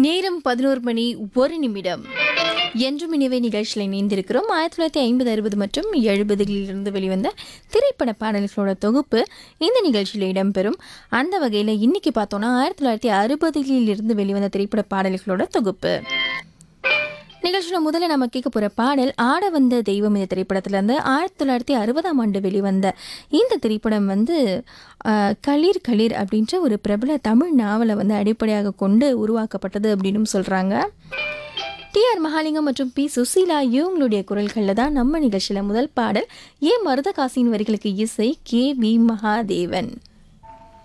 நேரம் பதினோரு மணி ஒரு நிமிடம் என்றும் இனிவே நிகழ்ச்சியில் இணைந்திருக்கிறோம் ஆயிரத்தி தொள்ளாயிரத்தி ஐம்பது அறுபது மற்றும் எழுபதுகளிலிருந்து வெளிவந்த திரைப்பட பாடல்களோட தொகுப்பு இந்த நிகழ்ச்சியில் இடம்பெறும் அந்த வகையில் இன்னைக்கு பார்த்தோன்னா ஆயிரத்தி தொள்ளாயிரத்தி அறுபதுகளிலிருந்து வெளிவந்த திரைப்பட பாடல்களோட தொகுப்பு நிகழ்ச்சியில் முதல்ல நம்ம கேட்க போகிற பாடல் ஆட வந்த தெய்வம் இந்த திரைப்படத்துலேருந்து ஆயிரத்தி தொள்ளாயிரத்தி அறுபதாம் ஆண்டு வெளிவந்த இந்த திரைப்படம் வந்து ஆஹ், களிர் களிர் அப்படின்ற ஒரு பிரபல தமிழ் நாவலை வந்து அடிப்படையாக கொண்டு உருவாக்கப்பட்டது அப்படின்னு சொல்கிறாங்க டிஆர் மகாலிங்கம் மற்றும் பி சுசீலா இவங்களுடைய குரல்களில் தான் நம்ம நிகழ்ச்சியில் முதல் பாடல் ஏ மருதகாசியின் வரிகளுக்கு இசை கே வி மகாதேவன்